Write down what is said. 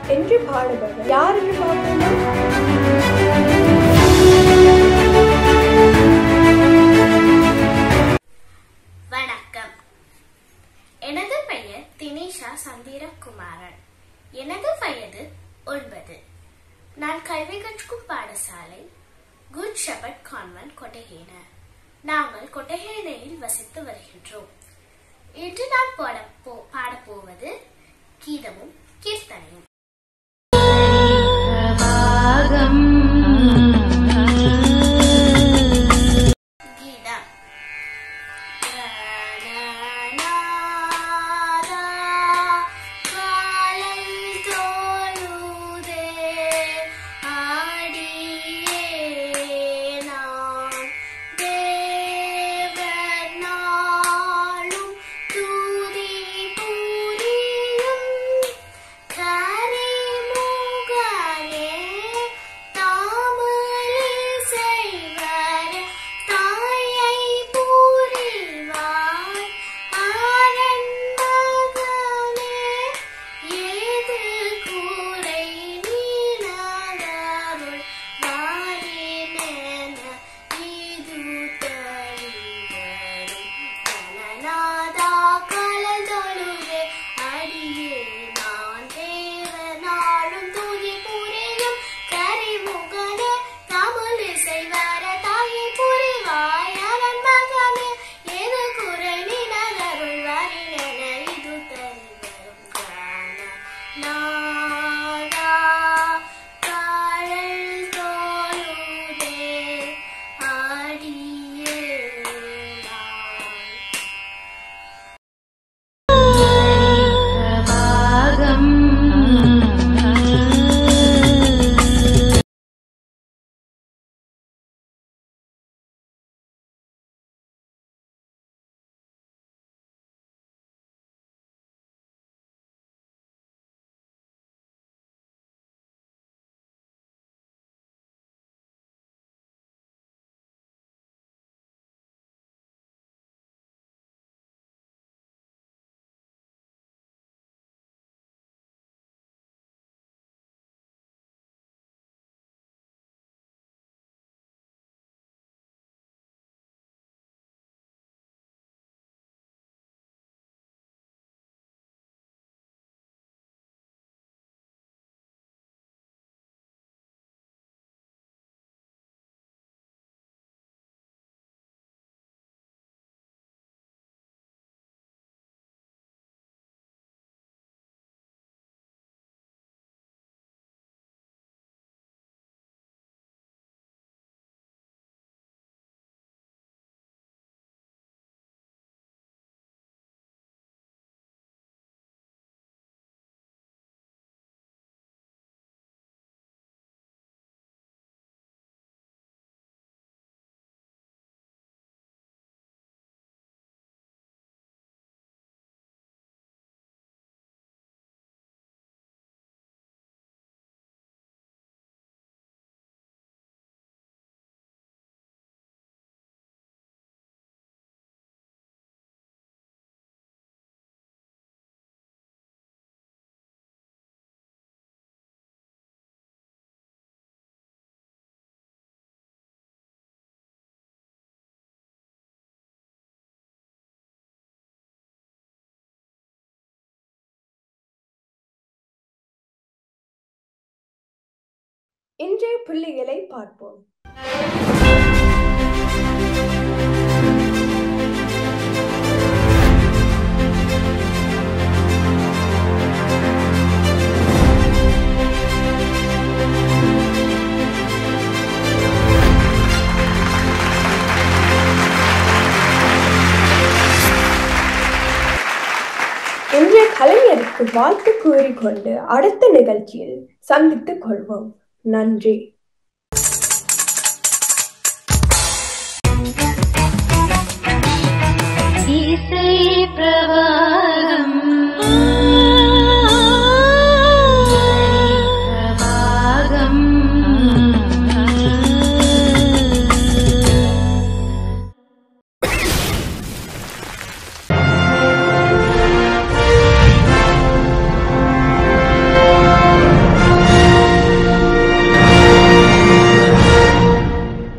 என்று பாடுபவர் யார் என்று பார்ப்போமா வணக்கம் எனது பெயர் தினேஷா சந்திரகுமாரன் எனது வயது ஒன்பது நான் கல்வி கற்கும் பாடசாலை குட் ஷெபர்ட் கான்வென்ட் கொட்டகேன நாங்கள் கொட்டகேனையில் வசித்து வருகின்றோம் இன்று நான் பாட போ பாடப்போவது கீதமும் கீர்த்தனையும் கீதம் கணநாதா காலை தோழுதே ஆடியே நான் தேவர் நாளும் துதி புரியும் கரிமுகனே தாமரை செய்வர் தாயை புரிவார் ஆரன் மகனே ஏது கூரை நீனதருள் வாரினென இது தழிவரும் கணநாதா கலந்தொழுவே அடியே நான் தேவனாலும் துதி புரியும் கரிமுகனே தமிழ் இசைவர தாயை புரிவாய் அவன் மகனே எது குறை நினதருள் வரினென இது தருவரும் நாதா காழல் தோழுதே ஆடியே நான் இன்றைய புள்ளிகளை பார்ப்போம் இன்றைய கலைஞருக்கு வாழ்த்து கூறிக்கொண்டு அடுத்த நிகழ்ச்சியில் சந்தித்துக் கொள்வோம் நன்றி